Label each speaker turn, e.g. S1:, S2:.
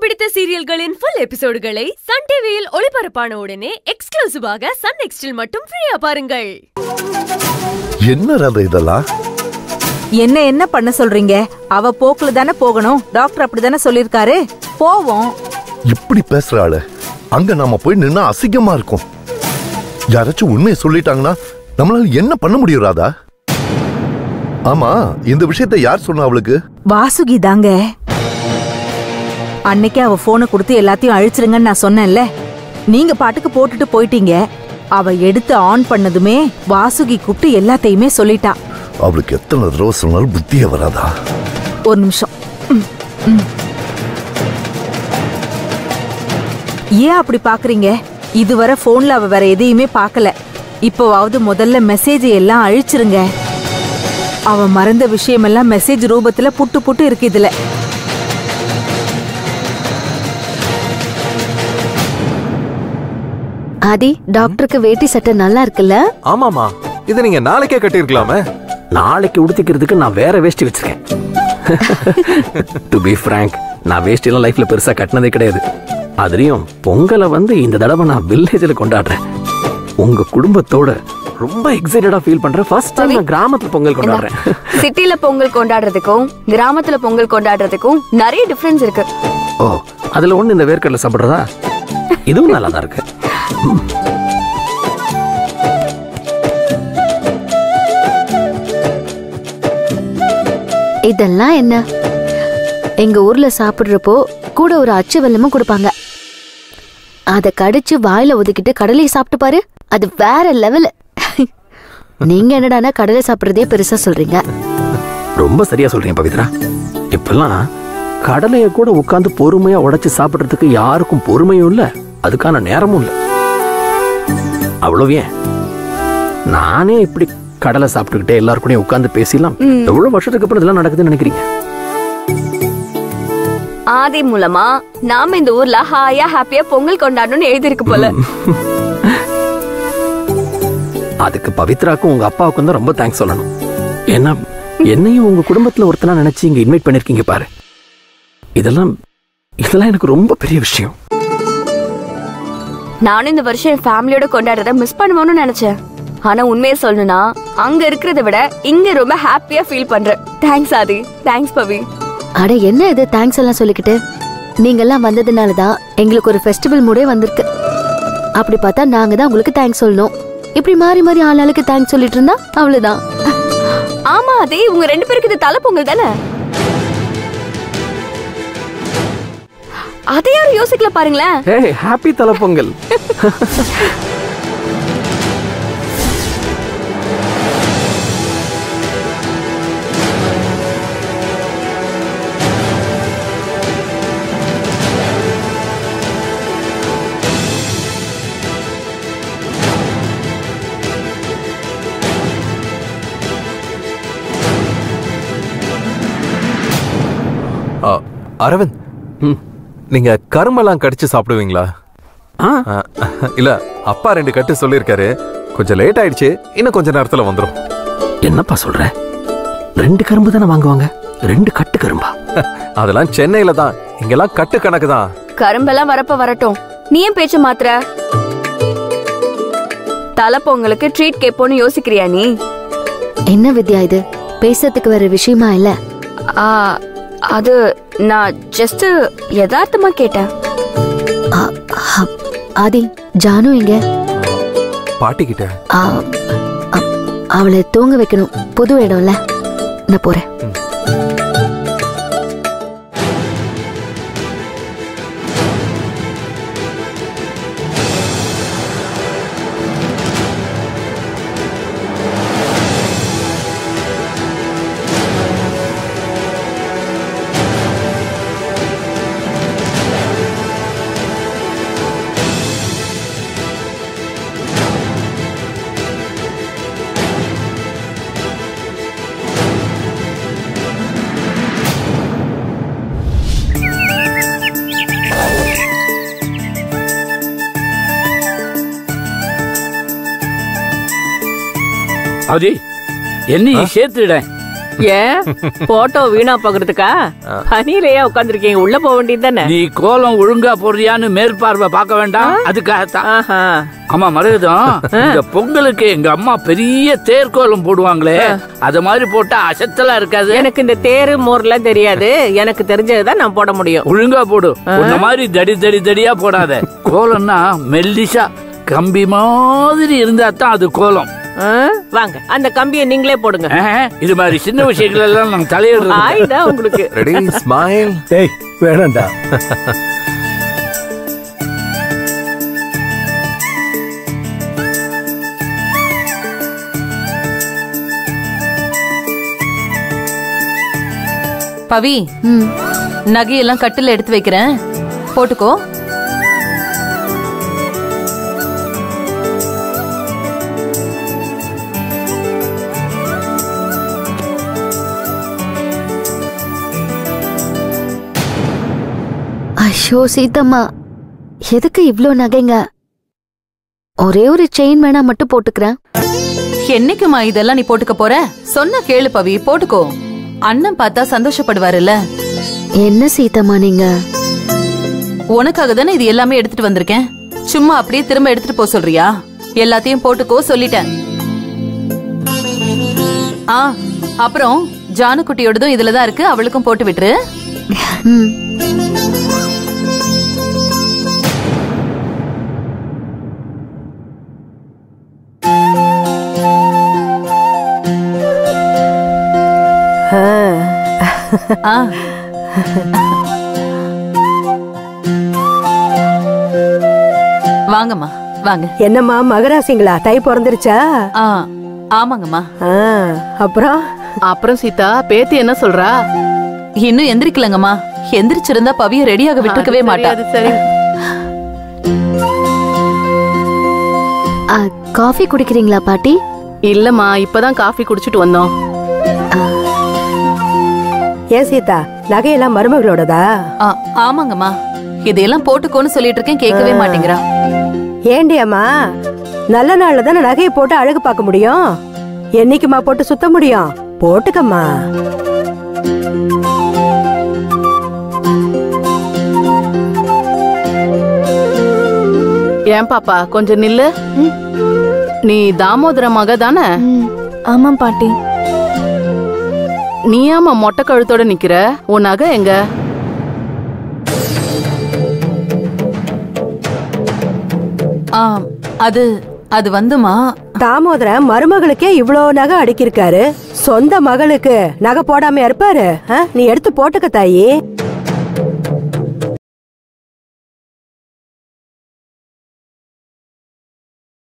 S1: பிடித்த சீரியல்களின் full எபிசோடுகளை Sun டிவியில் ஒளிபரப்பான உடனே எக்ஸ்க்ளூசிவாக சன் நெக்ஸ்டில் மட்டும் ஃப்ரீயா பாருங்கள்
S2: என்ன ராதா இதெல்லாம்
S3: என்ன என்ன பண்ண சொல்றீங்க அவ போக்குல தானே போகணும் டாக்டர் அப்படிதானே சொல்லிருக்காரு போவோம்
S2: இப்படி பேசுற ஆளு அங்க நாம போய் நின்னா அசிங்கமா இருக்கும் யாராச்சும் உண்மையை சொல்லிட்டாங்கன்னா நம்மளால என்ன பண்ண முடியும் ராதா ஆமா இந்த விஷயத்தை யார் சொன்னா அவளுக்கு
S3: வாசுகி தாங்க அன்னைக்கு அவ போனை கொடுத்து எல்லாத்தையும் அழிச்சிருங்கன்னு நான் சொன்னேன்ல நீங்க பாட்டுக்கு போட்டுட்டு போயிட்டீங்க அவ எடுத்து ஆன் பண்ணதுமே வாசுகி கூப்பிட்டு எல்லாத்தையுமே சொல்லிட்டா
S2: அவளுக்கு எத்தனை தடவை சொன்னாலும் புத்தியே வராதா
S3: ஒரு நிமிஷம் ம், ம். ஏன் அப்படி பாக்குறீங்க இதுவரை போன்ல அவ வேற எதையுமே பார்க்கல இப்போவாவது முதல்ல மெசேஜ் எல்லாம் அழிச்சிருங்க அவ மறந்த விஷயமெல்லாம் மெசேஜ் ரூபத்துல புட்டு புட்டு இருக்கு இதுல
S4: ஆதி டாக்டருக்கு வேட்டி சட்டை நல்லா இருக்குல்ல
S5: ஆமாமா இது நீங்க நாளைக்கே கட்டியிருக்கலாமே
S6: நாளைக்கு உடுத்திக்கிறதுக்கு நான் வேற வேஷ்டி வச்சிருக்கேன் டு பி frank நான் வேஷ்டிலாம் லைஃப்ல பெருசா கட்டினதே கிடையாது அதுலயும் பொங்கலை வந்து இந்த தடவை நான் வில்லேஜில் கொண்டாடுறேன் உங்க குடும்பத்தோட ரொம்ப எக்ஸைட்டடா ஃபீல் பண்றேன் ஃபர்ஸ்ட் டைம் நான் கிராமத்துல பொங்கல் கொண்டாடுறேன்
S4: சிட்டில பொங்கல் கொண்டாடுறதுக்கும் கிராமத்துல பொங்கல் கொண்டாடுறதுக்கும் நிறைய டிஃபரன்ஸ் இருக்கு
S6: ஓ அதுல ஒண்ணு இந்த வேர்க்கடலை சாப்பிடுறதா இதுவும் நல்லா தான் இருக்கு
S4: இதெல்லாம் என்ன எங்க ஊர்ல சாப்பிடுறப்போ கூட ஒரு அச்சு வெல்லமும் கொடுப்பாங்க அத கடிச்சு வாயில ஒதுக்கிட்டு கடலையை சாப்பிட்டு பாரு அது வேற லெவல் நீங்க என்னடானா கடலை சாப்பிடுறதே பெருசா சொல்றீங்க
S6: ரொம்ப சரியா சொல்றீங்க பவித்ரா இப்பெல்லாம் கடலையை கூட உட்கார்ந்து பொறுமையா உடைச்சு சாப்பிடுறதுக்கு யாருக்கும் பொறுமையும் இல்ல அதுக்கான நேரமும் இல்ல அவ்வளவு ஏன் நானே இப்படி கடலை சாப்பிட்டுக்கிட்டே எல்லாரும் கூடயும் உட்கார்ந்து பேசிடலாம் எவ்வளவு வருஷத்துக்கு அப்புறம் இதெல்லாம் நடக்குதுன்னு நினைக்கிறீங்க
S4: ஆதி மூலமா நாம இந்த ஊர்ல ஹாயா ஹாப்பியா பொங்கல் கொண்டாடணும்னு எழுதிருக்கு போல
S6: அதுக்கு பவித்ராக்கும் உங்க அப்பாவுக்கும் தான் ரொம்ப தேங்க்ஸ் சொல்லணும் ஏன்னா என்னையும் உங்க குடும்பத்துல ஒருத்தனா நினைச்சு இங்க இன்வைட் பண்ணிருக்கீங்க பாரு இதெல்லாம் இதெல்லாம் எனக்கு ரொம்ப பெரிய விஷயம்
S4: நானும் இந்த வருஷம் என் ஃபேமிலியோட கொண்டாடுறத மிஸ் பண்ணுவோம்னு நினைச்சேன் ஆனா உண்மையை சொல்லணும்னா அங்க இருக்கிறத விட இங்க ரொம்ப ஹாப்பியா ஃபீல் பண்றேன் தேங்க்ஸ் ஆதி தேங்க்ஸ் பவி
S7: அட என்ன இது தேங்க்ஸ் எல்லாம் சொல்லிக்கிட்டு நீங்க எல்லாம் வந்ததுனால தான் எங்களுக்கு ஒரு ஃபெஸ்டிவல் மூடே வந்திருக்கு அப்படி பார்த்தா நாங்க தான் உங்களுக்கு தேங்க்ஸ் சொல்லணும் இப்படி மாறி மாறி ஆளாளுக்கு தேங்க்ஸ் சொல்லிட்டு இருந்தா அவ்வளவுதான்
S4: ஆமா ஆதி உங்க ரெண்டு பேருக்கு இது தலை பொங்கல் தானே அதை யாரும் யோசிக்கல பாருங்களேன்
S6: ஹே ஹாப்பி தலை பொங்கல்
S5: ஆ, அரவிந்த்
S6: ம்.
S5: நீங்க கரும்பெல்லாம் கடிச்சு சாப்பிடுவீங்களா
S6: ஆ
S5: ஆ, இல்ல அப்பா ரெண்டு கட்டு சொல்லியிருக்காரு கொஞ்சம் லேட் ஆயிடுச்சு இன்னும் கொஞ்ச நேரத்துல வந்துரும்
S6: என்னப்பா சொல்ற ரெண்டு கரும்பு தானே வாங்குவாங்க ரெண்டு கட்டு கரும்பா
S5: அதெல்லாம் சென்னையில தான் இங்கெல்லாம் கட்டு கணக்கு தான்
S4: கரும்பெல்லாம் வரப்ப வரட்டும் நீ ஏன் பேச்ச மாத்துற தலை பொங்கலுக்கு ட்ரீட் கேட்போன்னு யோசிக்கிறியா நீ
S7: என்ன வித்யா இது பேசுறதுக்கு வேற விஷயமா இல்ல
S4: ஆ, அது நான் ஜஸ்ட் யதார்த்தமா கேட்டேன்
S7: ஆ, ஆ, ஆதி ஜானு இங்க
S5: பாட்டி கிட்ட
S7: ஆ, அ- அவளை தூங்க வைக்கணும் புது இடம்ல நான் போறேன்
S8: அவதி என்னையும் சேர்த்துட ஏன் போட்டோ வீணா போகிறதுக்கா பனியிலேயே உட்காந்துருக்கீங்க உள்ள போக வேண்டியது தானே
S9: நீ கோலம் ஒழுங்கா போடுறியான்னு மேற்பார்வை பார்க்க வேண்டாம் அதுக்காகத்தான்
S8: ஆஹா
S9: ஆமா மருதம் இந்த பொங்கலுக்கு எங்க அம்மா பெரிய தேர்கோலம் போடுவாங்களே அத மாதிரி போட்டா அசத்தலா இருக்காது
S8: எனக்கு இந்த தேரு மோர்லாம் தெரியாது எனக்கு தெரிஞ்சதுதான் நான் போட முடியும்
S9: ஒழுங்கா போடு உன்ன மாதிரி தடி தடி தடியா போடாத கோலம்னா மெல்லிசா கம்பி மாதிரி இருந்தா தான் அது கோலம்
S8: ஆ, வாங்க அந்த கம்பியை நீங்களே போடுங்க
S9: ஆஹ், இது மாதிரி சின்ன விஷயங்கள் எல்லாம் நாங்க தலையிடுறது
S8: ஆயுதா உங்களுக்கு
S5: ரெடி ஸ்மைல்
S6: டேய் வேணாம்டா
S3: பவி
S7: ம்
S3: நகையெல்லாம் கட்டில எடுத்து வைக்கிறேன் போட்டுக்கோ
S7: ஐயோ சீதம்மா எதுக்கு இவ்ளோ நகைங்க ஒரே ஒரு செயின் வேணா மட்டும் போட்டுக்கிறேன்
S3: என்னைக்குமா இதெல்லாம் நீ போட்டுக்க போற சொன்னா கேளு பவி போட்டுக்கோ அண்ணன் பார்த்தா சந்தோஷப்படுவாருல்ல
S7: என்ன சீதம்மா நீங்க
S3: உனக்காக தானே இது எல்லாமே எடுத்துட்டு வந்திருக்கேன் சும்மா அப்படியே திரும்ப எடுத்துட்டு போக சொல்றியா எல்லாத்தையும் போட்டுக்கோ சொல்லிட்டேன் ஆ அப்புறம் ஜானுக்குட்டியோடதும் இதுலதான் இருக்கு அவளுக்கும் போட்டு விட்டுரு
S7: ம்
S3: ஆ வாங்கம்மா வாங்க
S10: என்னம்மா மகராசிங்களா தை பிறந்துருச்சா
S3: ஆ ஆமாங்கம்மா
S10: ஆ, அப்புறம்
S8: அப்புறம் சீதா பேத்தி என்ன சொல்றா
S3: இன்னும் எந்திரிக்கலங்கம்மா எந்திரிச்சிருந்தா பவிய ரெடியாக விட்டுருக்கவே மாட்டா
S8: அது சரி
S7: ஆ, காஃபி குடிக்கிறீங்களா பாட்டி
S8: இல்லம்மா இப்பதான் காஃபி குடிச்சிட்டு வந்தோம்
S10: ஏன் சீதா நகையெல்லாம் மருமகளோடதா
S3: ஆ, ஆமாங்கம்மா இதையெல்லாம் போட்டுக்கோன்னு சொல்லிட்டு இருக்கேன் கேட்கவே மாட்டேங்கிறா
S10: ஏண்டி அம்மா நல்ல நாள்ல தானே நகையை போட்டு அழகு பார்க்க முடியும் என்னைக்குமா போட்டு சுத்த முடியும் போட்டுக்கம்மா
S8: ஏன் பாப்பா கொஞ்சம் நில்லு நீ தாமோதர மக தானே
S7: ஆமாம் பாட்டி
S8: நீ ஆமா மொட்டை கழுத்தோட நிக்கிற உன் நகை எங்க
S3: ஆ அது அது வந்துமா
S10: தாமோதரன் மருமகளுக்கே இவ்ளோ நகை அடுக்கியிருக்காரு சொந்த மகளுக்கு நகை போடாம இருப்பாரு ஆ? நீ எடுத்து போட்டுக்க தாயி